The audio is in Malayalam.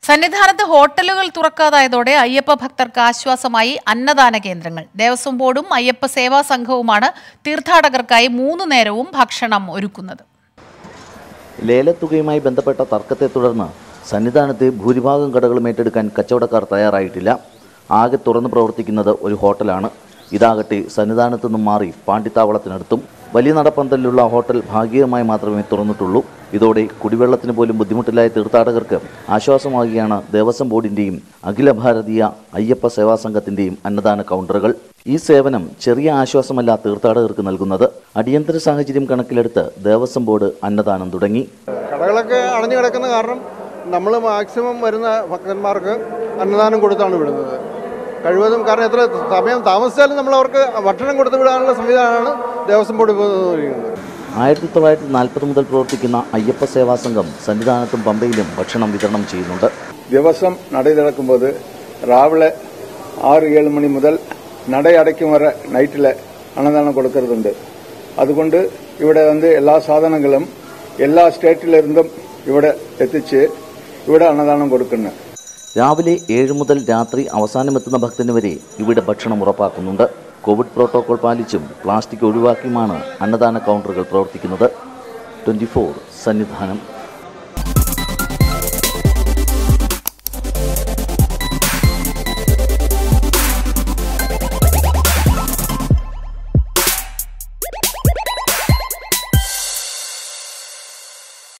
സന്നിധാനത്ത് ഹോട്ടലുകൾ തുറക്കാതായതോടെ അയ്യപ്പ ഭക്തർക്ക് ആശ്വാസമായി അന്നദാന കേന്ദ്രങ്ങൾ ദേവസ്വം ബോർഡും അയ്യപ്പ സേവാ സംഘവുമാണ് തീർത്ഥാടകർക്കായി മൂന്നു നേരവും ഭക്ഷണം ഒരുക്കുന്നത് ലേലത്തുകയുമായി ബന്ധപ്പെട്ട തർക്കത്തെ തുടർന്ന് സന്നിധാനത്തെ ഭൂരിഭാഗം കടകളും ഏറ്റെടുക്കാൻ കച്ചവടക്കാർ തയ്യാറായിട്ടില്ല ആകെ തുറന്നു പ്രവർത്തിക്കുന്നത് ഒരു ഹോട്ടലാണ് ഇതാകട്ടെ സന്നിധാനത്തു നിന്നും മാറി പാണ്ടിത്താവളത്തിനടുത്തും വലിയ നടപ്പന്തലിലുള്ള ഹോട്ടൽ ഭാഗികമായി മാത്രമേ തുറന്നിട്ടുള്ളൂ ഇതോടെ കുടിവെള്ളത്തിന് പോലും ബുദ്ധിമുട്ടിലായ തീർത്ഥാടകർക്ക് ആശ്വാസമാകുകയാണ് ദേവസ്വം ബോർഡിന്റെയും അഖില ഭാരതീയ അയ്യപ്പ സേവാ സംഘത്തിന്റെയും അന്നദാന കൗണ്ടറുകൾ ഈ സേവനം ചെറിയ ആശ്വാസമല്ല തീർത്ഥാടകർക്ക് നൽകുന്നത് അടിയന്തര സാഹചര്യം കണക്കിലെടുത്ത് ദേവസ്വം ബോർഡ് അന്നദാനം തുടങ്ങി കടകളൊക്കെ അടഞ്ഞു കിടക്കുന്ന കാരണം നമ്മൾ മാക്സിമം വരുന്ന ഭക്തന്മാർക്ക് അന്നദാനം കൊടുത്താണ് വിടുന്നത് കഴിവതും കാരണം എത്ര സമയം താമസിച്ചാലും നമ്മൾ അവർക്ക് ഭക്ഷണം കൊടുത്തു വിടാനുള്ള സംവിധാനമാണ് ദേവസ്വം ബോർഡ് ഇപ്പോൾ ഒരുക്കുന്നത് ആയിരത്തി തൊള്ളായിരത്തി നാൽപ്പത് മുതൽ പ്രവർത്തിക്കുന്ന അയ്യപ്പ സേവാ സംഘം സന്നിധാനത്തും പമ്പയിലും ഭക്ഷണം വിതരണം ചെയ്യുന്നുണ്ട് ദിവസം നട തുറക്കുമ്പോൾ രാവിലെ ആറ് ഏഴ് മണി മുതൽ നട അടയ്ക്കും വരെ നൈറ്റിൽ അന്നദാനം കൊടുക്കുന്നുണ്ട് അതുകൊണ്ട് ഇവിടെ வந்து എല്ലാ സാധനങ്ങളും എല്ലാ സ്റ്റേറ്റിലിരുന്നും ഇവിടെ എത്തിച്ച് ഇവിടെ അന്നദാനം കൊടുക്കുന്നു രാവിലെ ഏഴ് മുതൽ രാത്രി അവസാനമെത്തുന്ന ഭക്തന് വരെ ഇവിടെ ഭക്ഷണം ഉറപ്പാക്കുന്നുണ്ട് കോവിഡ് പ്രോട്ടോകോൾ പാലിച്ചും പ്ലാസ്റ്റിക് ഒഴിവാക്കിയുമാണ് അന്നദാന കൗണ്ടറുകൾ പ്രവർത്തിക്കുന്നത് ട്വന്റി സന്നിധാനം